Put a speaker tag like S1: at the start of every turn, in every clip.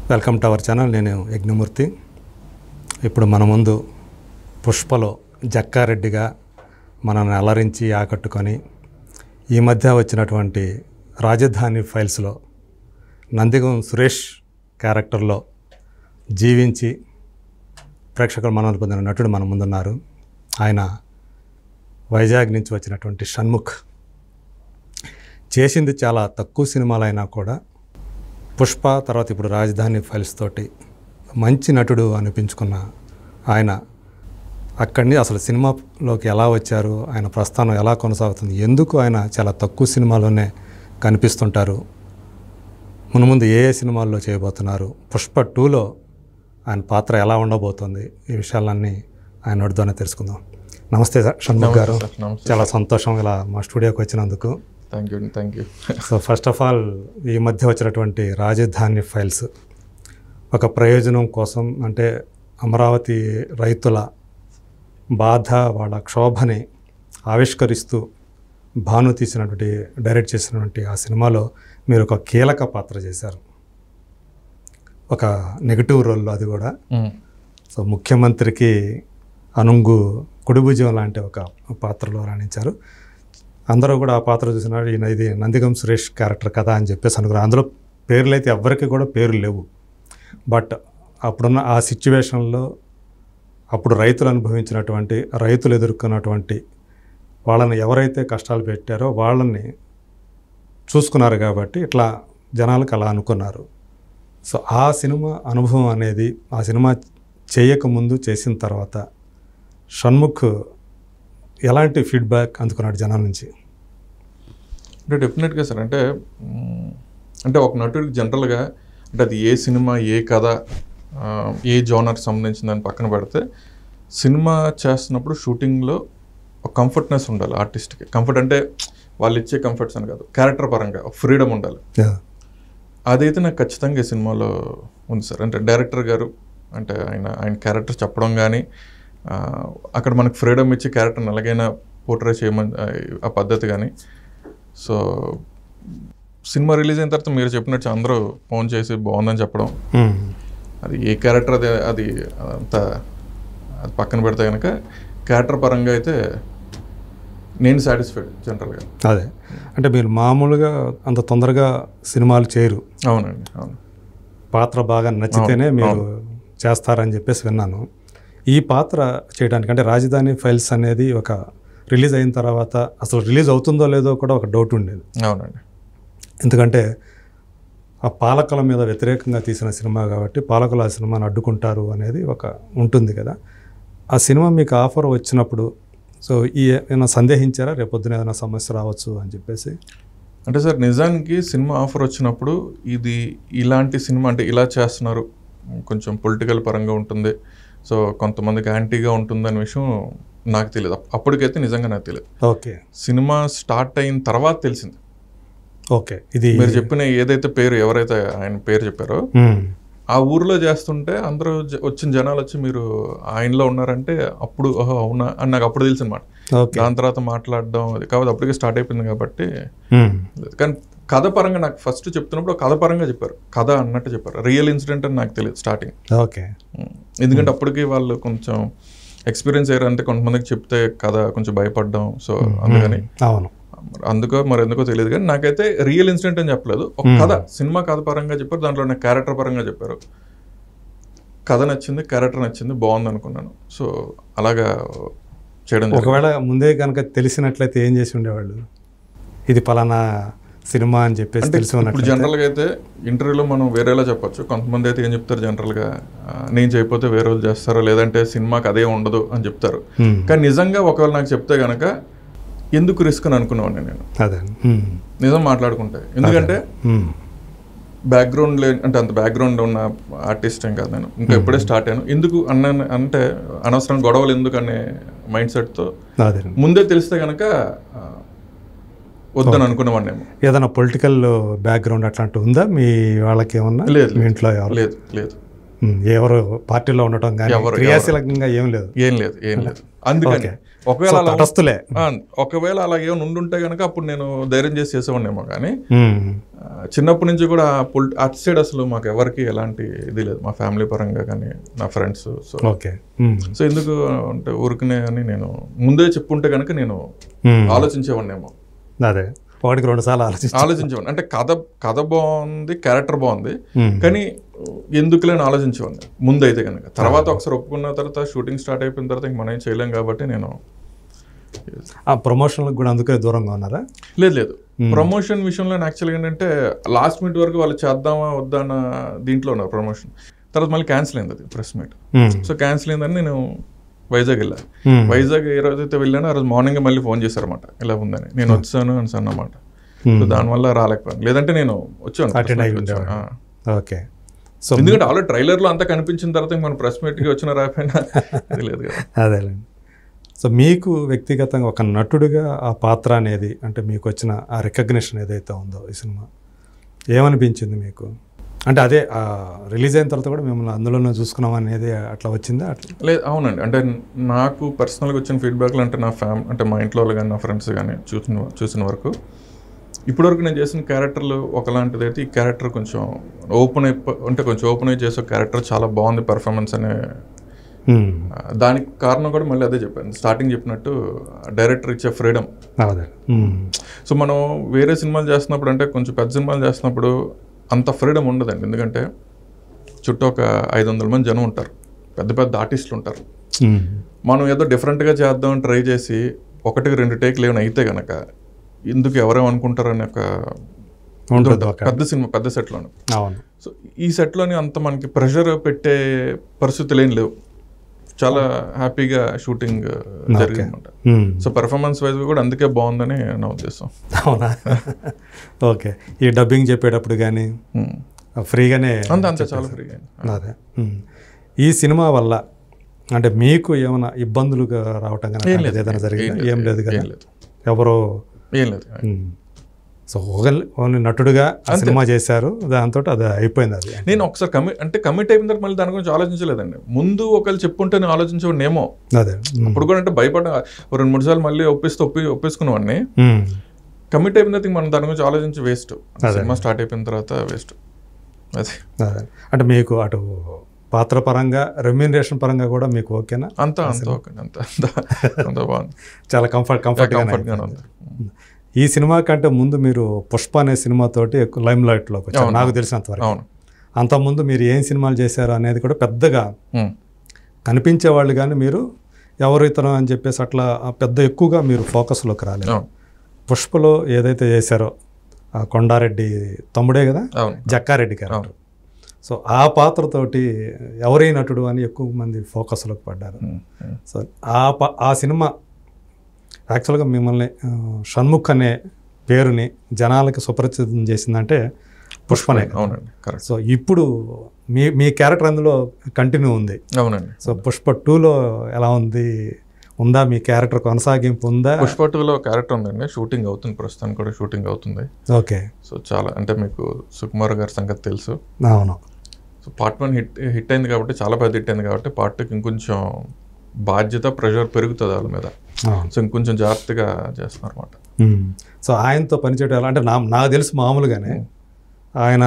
S1: Welcome to our channel నేను యజ్ఞమూర్తి ఇప్పుడు మన ముందు పుష్పలో జక్కారెడ్డిగా మనల్ని అలరించి ఆకట్టుకొని ఈ మధ్య వచ్చినటువంటి రాజధాని ఫైల్స్లో నందిగం సురేష్ క్యారెక్టర్లో జీవించి ప్రేక్షకులు మనల్ని పొందిన నటుడు మన ముందున్నారు ఆయన వైజాగ్ నుంచి వచ్చినటువంటి షణ్ముఖ్ చేసింది చాలా తక్కువ సినిమాలైనా కూడా పుష్ప తర్వాత ఇప్పుడు రాజధాని ఫైల్స్ తోటి మంచి నటుడు అనిపించుకున్న ఆయన అక్కడిని అసలు సినిమాలోకి ఎలా వచ్చారు ఆయన ప్రస్థానం ఎలా కొనసాగుతుంది ఎందుకు ఆయన చాలా తక్కువ సినిమాలోనే కనిపిస్తుంటారు మునుముందు ఏ ఏ సినిమాల్లో చేయబోతున్నారు పుష్ప టూలో ఆయన పాత్ర ఎలా ఉండబోతుంది ఈ విషయాలన్నీ ఆయన నోటితోనే తెలుసుకుందాం నమస్తే సార్ షణ్ముఖ్ గారు
S2: సార్, నమస్తే
S1: చాలా సంతోషం ఇలా మా స్టూడియోకి వచ్చినందుకు
S2: thank you thank you
S1: so first of all ఈ మధ్య వచ్చినటువంటి రాజధాని ఫైల్స్ ఒక ప్రయోజనం కోసం అంటే అమరావతి రైతుల బాధ వాళ్ళ క్షోభని ఆవిష్కరిస్తూ భాను తీసినటువంటి డైరెక్ట్ చేసినటువంటి ఆ సినిమాలో మీరు ఒక కీలక పాత్ర చేశారు ఒక నెగిటివ్ రోల్లో అది కూడా సో ముఖ్యమంత్రికి అనుంగు కుడిభుజం లాంటి ఒక పాత్రలో రాణించారు అందరూ కూడా ఆ పాత్ర చూసినారు ఈయన ఇది నందిగం సురేష్ క్యారెక్టర్ కదా అని చెప్పేసి అనుకున్నారు అందులో పేర్లు అయితే ఎవ్వరికి కూడా పేర్లు లేవు బట్ అప్పుడున్న ఆ సిచ్యువేషన్లో అప్పుడు రైతులు అనుభవించినటువంటి రైతులు ఎదుర్కొన్నటువంటి వాళ్ళని ఎవరైతే కష్టాలు పెట్టారో వాళ్ళని చూసుకున్నారు కాబట్టి ఇట్లా జనాలకు అలా అనుకున్నారు సో ఆ సినిమా అనుభవం అనేది ఆ సినిమా చేయకముందు చేసిన తర్వాత షణ్ముఖ్ ఎలాంటి ఫీడ్బ్యాక్ అందుకున్నాడు జనాల నుంచి
S2: అంటే డెఫినెట్గా సార్ అంటే మ్, అంటే ఒక నటుడికి జనరల్గా అంటే అది ఏ సినిమా ఏ కథ ఆ, ఏ జోనర్కి సంబంధించిన దాన్ని పక్కన పెడితే సినిమా చేస్తున్నప్పుడు షూటింగ్లో ఒక కంఫర్ట్నెస్ ఉండాలి ఆర్టిస్ట్కి కంఫర్ట్ అంటే వాళ్ళు ఇచ్చే కంఫర్ట్స్ అని కాదు క్యారెక్టర్ పరంగా ఫ్రీడమ్ ఉండాలి అదైతే నాకు ఖచ్చితంగా ఈ సినిమాలో ఉంది సార్ అంటే డైరెక్టర్ గారు అంటే ఆయన ఆయన క్యారెక్టర్ చెప్పడం కానీ ఆ, అక్కడ మనకు ఫ్రీడమ్ ఇచ్చి క్యారెక్టర్ని ఎలాగైనా పోర్ట్రే చేయమని ఆ, ఆ పద్ధతి కానీ సో సినిమా రిలీజ్ అయిన తర్వాత మీరు చెప్పినట్టు అందరూ ఫోన్ చేసి బాగుందని చెప్పడం
S1: మ్మ్.
S2: అది ఏ క్యారెక్టర్ అది అది అంత అది పక్కన పెడితే కనుక క్యారెక్టర్ పరంగా అయితే నేను సాటిస్ఫైడ్ జనరల్గా
S1: అదే అంటే మీరు మామూలుగా అంత తొందరగా సినిమాలు చేయరు
S2: అవునండి అవును
S1: పాత్ర బాగా నచ్చితేనే మీరు చేస్తారని చెప్పేసి విన్నాను ఈ పాత్ర చేయడానికి అంటే రాజధాని ఫైల్స్ అనేది ఒక రిలీజ్ అయిన తర్వాత అసలు రిలీజ్ అవుతుందో లేదో కూడా ఒక డౌట్ ఉండేది
S2: అవునండి
S1: ఎందుకంటే ఆ పాలకుల మీద వ్యతిరేకంగా తీసిన సినిమా కాబట్టి పాలకులు ఆ సినిమాను అడ్డుకుంటారు అనేది ఒక ఉంటుంది కదా ఆ సినిమా మీకు ఆఫర్ వచ్చినప్పుడు సో ఈ ఏమైనా సందేహించారా రేపొద్దున ఏదైనా సమస్య రావచ్చు అని చెప్పేసి
S2: అంటే సార్ నిజానికి సినిమా ఆఫర్ వచ్చినప్పుడు ఇది ఇలాంటి సినిమా అంటే ఇలా చేస్తున్నారు కొంచెం పొలిటికల్ పరంగా ఉంటుంది సో కొంతమందికి యాంటీగా ఉంటుందనే విషయం నాకు తెలియదు అప్- అప్పటికైతే నిజంగా నాకు తెలియదు
S1: ఓకే
S2: సినిమా స్టార్ట్ అయిన తర్వాత తెలిసింది
S1: ఓకే ఇది
S2: మీరు చెప్పిన ఏదైతే పేరు ఎవరైతే ఆయన పేరు చెప్పారో
S1: మ్మ్.
S2: ఆ ఊర్లో చేస్తుంటే అందరూ జ- వచ్చిన జనాలు వచ్చి మీరు ఆయనలో ఉన్నారంటే అప్పుడు ఓహో అవునా అని నాకు అప్పుడు తెలిసి అనమాట
S1: ఓకే
S2: దాని తర్వాత మాట్లాడడం అది కాబట్టి అప్పటికే స్టార్ట్ అయిపోయింది కాబట్టి
S1: మ్మ్.
S2: లేదు. కానీ కథ పరంగా నాకు ఫస్ట్ చెప్తున్నప్పుడు కథ పరంగా చెప్పారు కథ అన్నట్టు చెప్పారు రియల్ ఇన్సిడెంట్ అని నాకు తెలియదు స్టార్టింగ్
S1: ఓకే
S2: ఎందుకంటే అప్పటికి వాళ్ళు కొంచెం ఎక్స్పీరియన్స్ అయ్యారు అంటే కొంతమందికి చెప్తే కథ కొంచెం భయపడ్డం సో అందుకని
S1: అవును
S2: అందుకో మరి ఎందుకో తెలియదు కానీ నాకైతే రియల్ ఇన్సిడెంట్ అని చెప్పలేదు ఒక కథ సినిమా కథ పరంగా చెప్పారు దాంట్లో నా క్యారెక్టర్ పరంగా చెప్పారు కథ నచ్చింది క్యారెక్టర్ నచ్చింది బాగుంది అనుకున్నాను సో అలాగా చేయడం జరిగింది.
S1: ఒకవేళ ముందే కనుక తెలిసినట్లయితే ఏం చేసి ఉండేవాళ్ళు ఇది పలానా సినిమా అని చెప్పేసి
S2: అంటే
S1: తెలిసి
S2: ఇప్పుడు
S1: ఉన్నట్లయితే
S2: జనరల్గా అయితే ఇంటర్వ్యూలో మనం వేరేలా చెప్పొచ్చు కొంతమంది అయితే ఏం చెప్తారు జనరల్గా ఆ, నేను చేయకపోతే వేరే వాళ్ళు చేస్తారో లేదంటే సినిమాకి అదే ఉండదు అని చెప్తారు
S1: మ్మ్.
S2: కానీ నిజంగా ఒకవేళ నాకు చెప్తే గనక ఎందుకు రిస్క్ అని అనుకునేవాడిని నేను
S1: అదే మ్మ్.
S2: నిజం మాట్లాడుకుంటే ఎందుకంటే
S1: మ్మ్.
S2: బ్యాక్గ్రౌండ్ లే అంటే అంత బ్యాక్గ్రౌండ్ ఉన్న ఆర్టిస్ట్ ఏం కాదు నేను ఇంకా ఎప్పుడే స్టార్ట్ అయ్యాను ఎందుకు అన్న అంటే అనవసరం గొడవలు ఎందుకు అనే మైండ్ సెట్తో
S1: అదే
S2: ముందే తెలిస్తే గనక ఆ, వద్దని అనుకునేవాడినేమో
S1: ఏదైనా పొలిటికల్ బ్యాక్గ్రౌండ్ అట్లాంటివి ఉందా మీ వాళ్ళకి ఏమన్నా
S2: లేదు,
S1: మీ ఇంట్లో ఎవరు
S2: లేదు లేదు
S1: మ్మ్. ఎవరు పార్టీలో ఉండటం కానీ
S2: ఎవరు-
S1: క్రియాశీలకంగా ఏం లేదు
S2: ఏం లేదు ఏం లేదు అందుకని
S1: ఓకే.
S2: ఒకవేళ అలా
S1: తటస్థులే
S2: ఆ, ఒకవేళ అలా ఏమైనా ఉండుంటే కనుక అప్పుడు నేను ధైర్యం చేసి చేసేవాడినేమో కానీ
S1: ఉమ్.
S2: ఆ, చిన్నప్పటి నుంచి కూడా పొలి అటు సైడ్ అసలు మాకు ఎవరికి ఎలాంటి ఇది లేదు మా ఫ్యామిలీ పరంగా కానీ నా friends so
S1: okay um.
S2: So ఎందుకు అంటే ఊరికనే అని నేను ముందే చెప్పుంటే కనుక నేను
S1: ఉమ్.
S2: ఆలోచించేవాడినేమో
S1: అదే ఒకటికి రెండు సార్లు ఆలోచించి
S2: ఆలోచించేవాడిని అంటే కథ కథ బాగుంది క్యారెక్టర్ బాగుంది
S1: ఉమ్.
S2: కానీ ఎందుకులే అని ఆలోచించేవాడిని ముందు అయితే కనుక తర్వాత ఒకసారి ఒప్పుకున్న తర్వాత షూటింగ్ స్టార్ట్ అయిపోయిన తర్వాత ఇంక మనం ఏం చేయలేం కాబట్టి నేను
S1: ఆ ప్రమోషన్లకు కూడా అందుకే దూరంగా ఉన్నారా
S2: లేదు లేదు ప్రమోషన్ విషయంలో యాక్చువల్గా ఏంటంటే లాస్ట్ మినిట్ వరకు వాళ్ళు చేద్దామా వద్దా అన్న దీంట్లో ఉన్నారు ప్రమోషన్ తర్వాత మళ్ళీ క్యాన్సిల్ అయింది అది press meet
S1: um.
S2: So cancel అయిందని నేను వైజాగ్ వెళ్ళాను
S1: ఉమ్.
S2: వైజాగ్ ఏ రోజైతే వెళ్ళానో ఆ రోజు మార్నింగ్ మళ్ళీ ఫోన్ చేశారన్నమాట ఇలా ఉందని నేను వచ్చాను అని అన్నమాట
S1: ఉమ్.
S2: సో దానివల్ల రాలేకపోయాను లేదంటే నేను వచ్చాను press
S1: Attend
S2: meet
S1: అయి
S2: కి వచ్చాను.
S1: ఉండేవాడు.
S2: ఆ.
S1: ఓకే సో
S2: ఎందుకంటే ఆల్రెడీ ట్రైలర్లో అంతా కనిపించిన తర్వాత ఇంక మన ప్రెస్ మీట్కి వచ్చిన రాకపోయినా ఇది లేదు కదా
S1: అదేలేండి సో మీకు వ్యక్తిగతంగా ఒక నటుడిగా ఆ పాత్ర అనేది అంటే మీకు వచ్చిన ఆ రికగ్నిషన్ ఏదైతే ఉందో ఈ సినిమా ఏమనిపించింది మీకు అంటే అదే రిలీజ్ అయిన తర్వాత కూడా మిమ్మల్ని అందులోనే చూసుకున్నాం అనేది అట్లా వచ్చిందా అట్లా
S2: లేదు అవునండి అంటే నాకు పర్సనల్గా వచ్చిన ఫీడ్బ్యాక్లు అంటే నా ఫ్యామ్ అంటే మా ఇంట్లో వాళ్ళు కానీ నా ఫ్రెండ్స్ కానీ చూసిన చూసిన వరకు ఇప్పటివరకు నేను చేసిన క్యారెక్టర్లు ఒకలాంటిది అయితే ఈ క్యారెక్టర్ కొంచెం ఓపెన్ అయిపో అంటే కొంచెం ఓపెన్ అయి చేసే క్యారెక్టర్ చాలా బాగుంది పర్ఫార్మెన్స్ అనే
S1: ఉమ్.
S2: ఆ, దానికి కారణం కూడా మళ్ళీ అదే చెప్పాను స్టార్టింగ్ చెప్పినట్టు డైరెక్టర్ ఇచ్చే ఫ్రీడమ్
S1: అదే ఉమ్.
S2: సో మనం వేరే సినిమాలు చేస్తున్నప్పుడు అంటే కొంచెం పెద్ద సినిమాలు చేస్తున్నప్పుడు అంత ఫ్రీడమ్ ఉండదండి ఎందుకంటే చుట్టూ ఒక ఐదు వందల మంది జనం ఉంటారు పెద్ద పెద్ద ఆర్టిస్టులు ఉంటారు
S1: ఉమ్.
S2: మనం ఏదో డిఫరెంట్గా చేద్దాం ట్రై చేసి ఒకటికి రెండు టేక్లు ఏమైనా అయితే గనక ఎందుకు ఎవరేమో అనుకుంటారని ఒక
S1: ఉంటుంది ఒక
S2: పెద్ద సినిమా పెద్ద సెట్లోనే
S1: అవును
S2: సో ఈ సెట్లోని అంత మనకి ప్రెషర్ పెట్టే పరిస్థితులు ఏం లేవు చాలా హ్యాపీగా షూటింగ్ జరిగింది అనమాట
S1: ఉమ్.
S2: సో పెర్ఫార్మెన్స్ వైజ్ కూడా అందుకే బాగుందని నా ఉద్దేశం
S1: అవునా ఓకే ఈ డబ్బింగ్ చెప్పేటప్పుడు కానీ
S2: Hmm.
S1: ఫ్రీగానే
S2: అంతే అంతే చాలా ఫ్రీగా
S1: అదే ఉమ్. ఈ సినిమా వల్ల అంటే మీకు ఏమైనా ఇబ్బందులుగా రావటం కానీ
S2: ఏం
S1: అలాంటిది
S2: లేదు,
S1: ఏదైనా జరిగిందా
S2: ఏం లేదు,
S1: ఏం లేదు కదా
S2: ఏం లేదు.
S1: ఎవరో
S2: ఏం లేదు
S1: ఉమ్. సో ఓన్లీ ఓన్లీ నటుడుగా ఆ సినిమా చేశారు దాంతో అది అయిపోయింది అది
S2: నేను ఒకసారి కమిట్ అంటే కమిట్ అయిపోయిన తర్వాత మళ్ళీ దాని గురించి ఆలోచించలేదండి ముందు ఒకళ్ళు చెప్పుంటే నేను ఆలోచించేవాడిని ఏమో
S1: అదే ఉమ్.
S2: అప్పుడు కూడా అంటే భయపడ ఓ రెండు మూడు సార్లు మళ్ళీ ఒప్పిస్తే ఒప్పి ఒప్పేసుకునేవాడిని
S1: ఉమ్.
S2: కమిట్ అయిపోయిన తర్వాత ఇంక మనం దాని గురించి ఆలోచించి వేస్ట్
S1: అదే.
S2: సినిమా స్టార్ట్ అయిపోయిన తర్వాత వేస్ట్ అదే
S1: అదే అంటే మీకు అటు పాత్ర పరంగా రెమ్యూనరేషన్ పరంగా కూడా మీకు ఓకేనా
S2: అంతా అంతా ఓకే అంత అంత అంత బాగుంది
S1: చాలా కంఫర్ట్ కంఫర్ట్
S2: కంఫర్ట్గానే ఉంది
S1: ఈ సినిమా కంటే ముందు మీరు పుష్ప అనే సినిమాతోటి ఎక్కువ లైమ్ లైట్లోకి వచ్చారు
S2: అవును.
S1: నాకు తెలిసినంత వరకు
S2: అవును
S1: అంతకుముందు మీరు ఏం సినిమాలు చేశారు అనేది కూడా పెద్దగా
S2: ఉమ్.
S1: కనిపించేవాళ్ళు కానీ మీరు ఎవరు ఇతను అని చెప్పేసి అట్లా ఆ పెద్ద ఎక్కువగా మీరు ఫోకస్లోకి రాలేదు
S2: అవును
S1: పుష్పలో ఏదైతే చేశారో ఆ కొండారెడ్డి తమ్ముడే కదా
S2: అవును
S1: జక్కారెడ్డి క్యారెక్టర్ సో ఆ పాత్రతోటి ఎవరి నటుడు అని ఎక్కువ మంది ఫోకస్లోకి పడ్డారు
S2: ఉమ్. ఉమ్.
S1: సో ఆ ప ఆ సినిమా యాక్చువల్గా మిమ్మల్ని ఆ, షణ్ముఖ్ అనే పేరుని జనాలకి సుపరిచితం చేసిందంటే పుష్పనే కదా.
S2: అవునండి కరెక్ట్
S1: సో ఇప్పుడు మీ మీ క్యారెక్టర్ అందులో కంటిన్యూ ఉంది
S2: అవునండి
S1: సో పుష్ప టూలో ఎలా ఉంది ఉందా మీ క్యారెక్టర్ కొనసాగింపు ఉందా
S2: పుష్ప టూలో క్యారెక్టర్ ఉందండి షూటింగ్ అవుతుంది ప్రస్తుతానికి కూడా షూటింగ్ అవుతుంది
S1: ఓకే
S2: సో చాలా అంటే మీకు సుకుమార్ గారి సంగతి తెలుసు
S1: అవును
S2: so part one hit hit అయింది కాబట్టి చాలా పెద్ద హిట్ అయింది కాబట్టి పార్ట్ టూకి ఇంకొంచెం బాధ్యత ప్రెషర్ పెరుగుతుంది వాళ్ళ మీద
S1: అవును
S2: సో ఇంకొంచెం జాగ్రత్తగా చేస్తున్నారు అనమాట
S1: మ్మ్. సో ఆయనతో పనిచేయడం ఎలా అంటే నా నాకు తెలుసు మామూలుగానే ఆయన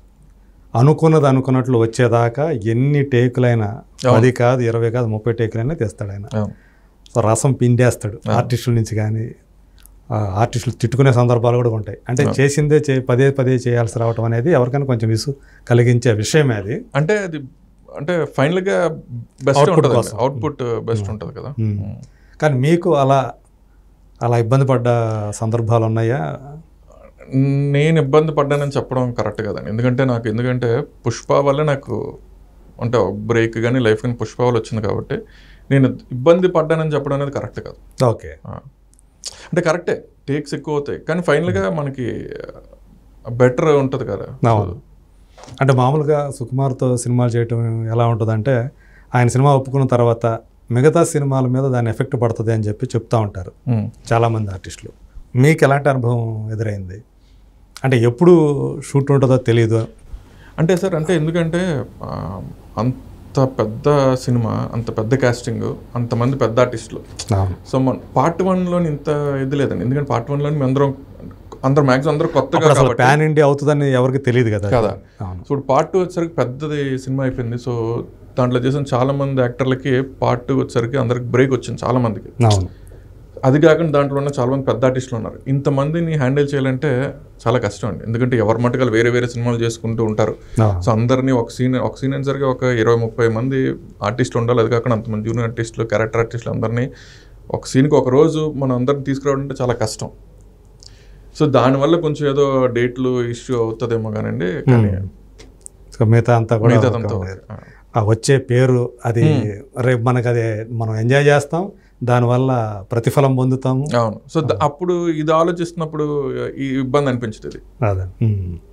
S1: అనుకున్నది అనుకున్నట్లు వచ్చేదాకా ఎన్ని టేకులైనా పది కాదు ఇరవై కాదు ముప్పై టేకులైనా తెస్తాడు ఆయన
S2: అవును.
S1: సో రసం పిండేస్తాడు ఆర్టిస్టుల నుంచి కానీ ఆ, ఆర్టిస్టులు తిట్టుకునే సందర్భాలు కూడా ఉంటాయి అంటే చేసిందే చే పదే పదే చేయాల్సి రావటం అనేది ఎవరికైనా కొంచెం విసు కలిగించే విషయమే అది
S2: అంటే అది అంటే ఫైనల్ గా బెస్ట్
S1: Output
S2: ఉంటుంది
S1: కోసం.
S2: అవుట్పుట్ బెస్ట్ ఉంటుంది కదా
S1: మ్మ్. కానీ మీకు అలా అలా ఇబ్బంది పడ్డ సందర్భాలు ఉన్నాయా
S2: నేను ఇబ్బంది పడ్డానని చెప్పడం కరెక్ట్ కదండి ఎందుకంటే నాకు ఎందుకంటే పుష్ప వల్ల నాకు అంటే బ్రేక్ కానీ లైఫ్ కానీ పుష్ప వల్ల వచ్చింది కాబట్టి నేను ఇబ్బంది పడ్డానని చెప్పడం అనేది కరెక్ట్ కాదు
S1: ఓకే
S2: ఆ. అంటే కరెక్టే టేక్స్ ఎక్కువ అవుతాయి కానీ ఫైనల్గా మనకి బెటర్ ఉంటుంది కదా
S1: అవును అంటే మామూలుగా సుకుమార్తో సినిమాలు చేయటం ఎలా ఉంటుందంటే ఆయన సినిమా ఒప్పుకున్న తర్వాత మిగతా సినిమాల మీద దాని ఎఫెక్ట్ పడుతుంది అని చెప్పి చెప్తా ఉంటారు
S2: ఉమ్.
S1: చాలామంది ఆర్టిస్టులు మీకు ఎలాంటి అనుభవం ఎదురైంది అంటే ఎప్పుడు షూట్ ఉంటుందో తెలియదు
S2: అంటే సార్ అంటే ఎందుకంటే ఆ, అంత అంత పెద్ద సినిమా అంత పెద్ద కాస్టింగ్ అంతమంది పెద్ద ఆర్టిస్టులు
S1: అవును
S2: సో మన పార్ట్ వన్లోని ఇంత ఇది లేదండి ఎందుకంటే పార్ట్ వన్లోని మేము అందరం అందరం మ్యాక్సిమం అందరూ కొత్తగా
S1: అప్పుడు అసలు
S2: కాబట్టి
S1: పాన్ ఇండియా అవుతుందని ఎవరికి తెలియదు కదా
S2: కదా.
S1: అవును
S2: సో ఇప్పుడు పార్ట్ టూ వచ్చేసరికి పెద్దది సినిమా అయిపోయింది సో దాంట్లో చేసిన చాలా మంది యాక్టర్లకి పార్ట్ టూ వచ్చేసరికి అందరికి బ్రేక్ వచ్చింది చాలా మందికి
S1: అవును
S2: అది కాకుండా దాంట్లో ఉన్న చాలా మంది పెద్ద ఆర్టిస్టులు ఉన్నారు ఇంతమందిని హ్యాండిల్ చేయాలంటే చాలా కష్టం అండి ఎందుకంటే ఎవరి మటుకలు వేరే వేరే సినిమాలు చేసుకుంటూ ఉంటారు
S1: అవును
S2: సో అందరినీ ఒక సీన్ ఒక సీన్ అనేసరికి ఒక ఇరవై ముప్పై మంది ఆర్టిస్టులు ఉండాలి అది కాకుండా అంతమంది జూనియర్ ఆర్టిస్టులు క్యారెక్టర్ ఆర్టిస్టులు అందరినీ ఒక సీన్కి ఒక రోజు మనం అందరిని తీసుకురావడం అంటే చాలా కష్టం సో దానివల్ల కొంచెం ఏదో డేట్లు ఇష్యూ అవుతుందేమో కానండి కానీ
S1: సో మిగతా అంతా కూడా
S2: మిగతాదంతా
S1: ఒక-
S2: ఓకే. ఆ.
S1: ఆ వచ్చే పేరు అది రేపు మనకు అది మనం ఎంజాయ్ చేస్తాం దానివల్ల ప్రతిఫలం పొందుతాము
S2: అవును సో ద- అప్పుడు ఇది ఆలోచిస్తున్నప్పుడు ఈ ఇబ్బంది అనిపించదు ఇది
S1: అదే ఉమ్.